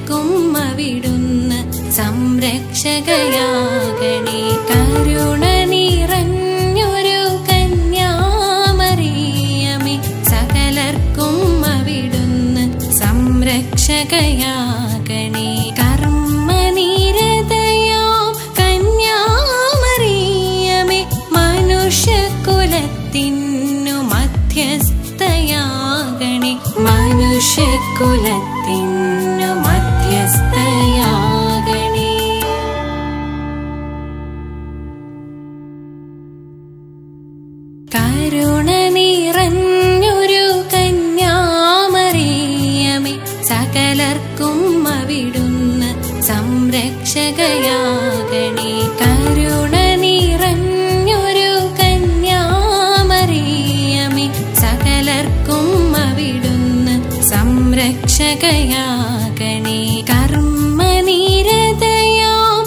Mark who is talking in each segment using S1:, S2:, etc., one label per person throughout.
S1: സകലർക്കും അവിടുന്ന് സംരക്ഷകയാകണേ കരുണ നിറഞ്ഞൊരു കന്യാമറിയമേ സകലർക്കും അവിടുന്ന് സംരക്ഷകയാകണേ കർമ്മനിരതയാം കന്യാമറിയമേ മനുഷ്യകുലത്തിനു മധ്യസ്ഥയാകണേ മനുഷ്യകുലത്തിനു മധ്യസ്ഥയാകണേ കരുണ നിറഞ്ഞൊരു കന്യാമറിയമേ സകലർക്കും അവിടുന്ന് സംരക്ഷകയാകണേ കരുണ നിറഞ്ഞൊരു കന്യാമറിയമേ സകലർക്കും അവിടുന്ന് സംരക്ഷകയാകണേ കർമ്മനിരതയാം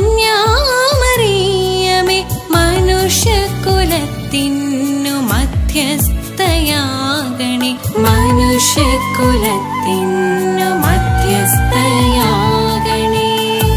S1: കന്യാമറിയമേ മനുഷ്യകുലത്തിനു മധ്യസ്ഥയാകണേ മനുഷ്യകുലത്തിനു മധ്യസ്ഥയാകണേ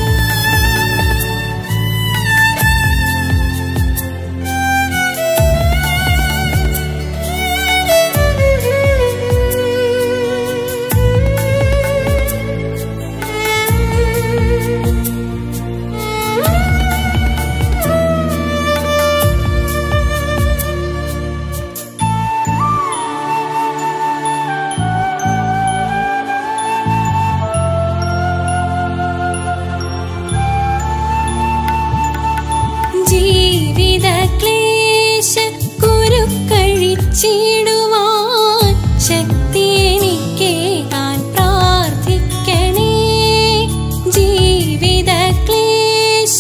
S1: ജീവിത ക്ലേശ കുരുക്കഴിച്ചിടുവാൻ ശക്തി എനിക്കേകാൻ പ്രാർത്ഥിക്കണേ ജീവിത ക്ലേശ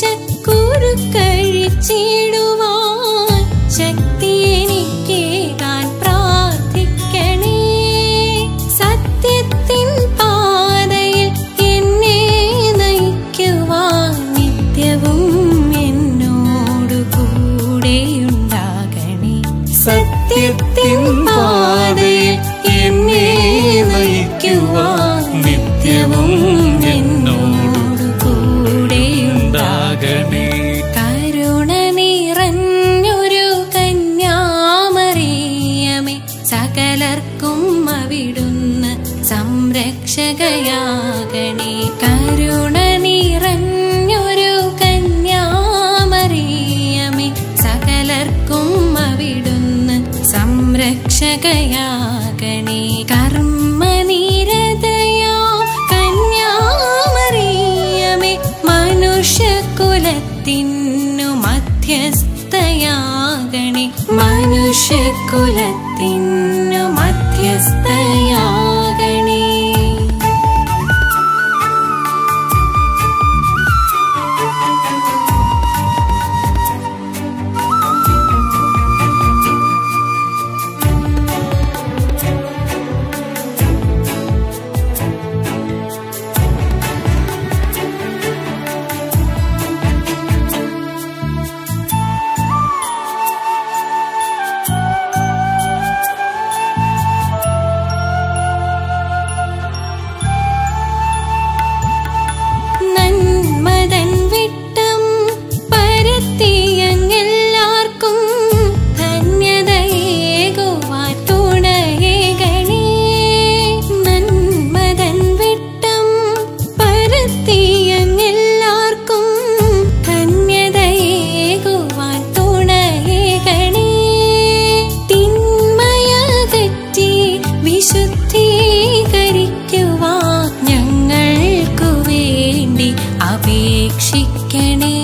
S1: കുരുക്കഴിച്ചിടുവാൻ ശക്തി എനിക്കേകാൻ പ്രാർത്ഥിക്കണേ സത്യത്തിൻ പാതയിൽ എന്നെ നയിക്കുവാൻ നിത്യവും എന്നോടു കൂടെയുണ്ടാകണേ
S2: സത്യത്തിൻ പാതയിൽ എന്നെ നയിക്കുവാൻ നിത്യവും എന്നോട്
S1: കൂടെയുണ്ടാകണേ
S2: ഉണ്ടാകണേ
S1: കരുണ നിറഞ്ഞൊരു കന്യാമറിയമേ സകലർക്കും അവിടുന്ന് സംരക്ഷകയാകണേ കരുണ നിറഞ്ഞൊരു കന്യാമറിയമേ സകലർക്കും അവിടുന്ന് സംരക്ഷകയാകണേ കർമ്മനിരതയാം കന്യാമറിയമേ മനുഷ്യകുലത്തിനു മധ്യസ്ഥയാകണേ മനുഷ്യകുലത്തിനു മധ്യസ്ഥയാകണേ നന്മതൻ വിട്ടം പരത്തിയങ്ങെല്ലാവർക്കും ധന്യതയേകുവാൻ തുണയേകണേ നന്മതൻ വിട്ടം പരത്തിയങ്ങെല്ലാവർക്കും ധന്യതയേകുവാൻ തുണയേകണേ തിന്മയകറ്റി വിശുദ്ധീകരിക്കുവാൻ ഞങ്ങൾക്കു വേണ്ടി അപേക്ഷിക്കണേ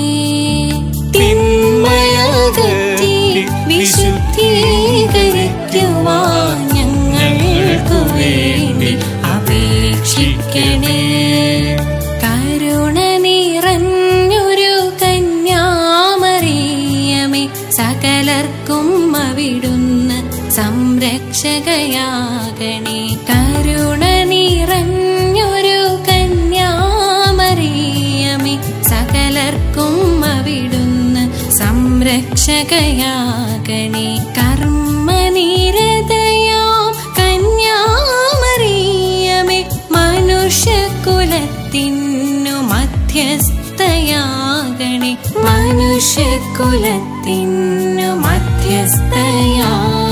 S1: തിന്മയകറ്റി വിശുദ്ധീകരിക്കുവാൻ ഞങ്ങൾക്കു വേണ്ടി അപേക്ഷിക്കണേ കരുണ നിറഞ്ഞൊരു കന്യാമറിയമേ സകലർക്കും അവിടുന്ന് സംരക്ഷകയാകണേ കരുണ നിറഞ്ഞൊരു കന്യാമറിയമേ സകലർക്കും അവിടുന്ന് സംരക്ഷകയാകണേ കർമ്മനിരതയാം കന്യാമറിയമേ മനുഷ്യ മനുഷ്യകുലത്തിനു മധ്യസ്ഥയാകണേ മനുഷ്യകുലത്തിനു മധ്യസ്ഥയാ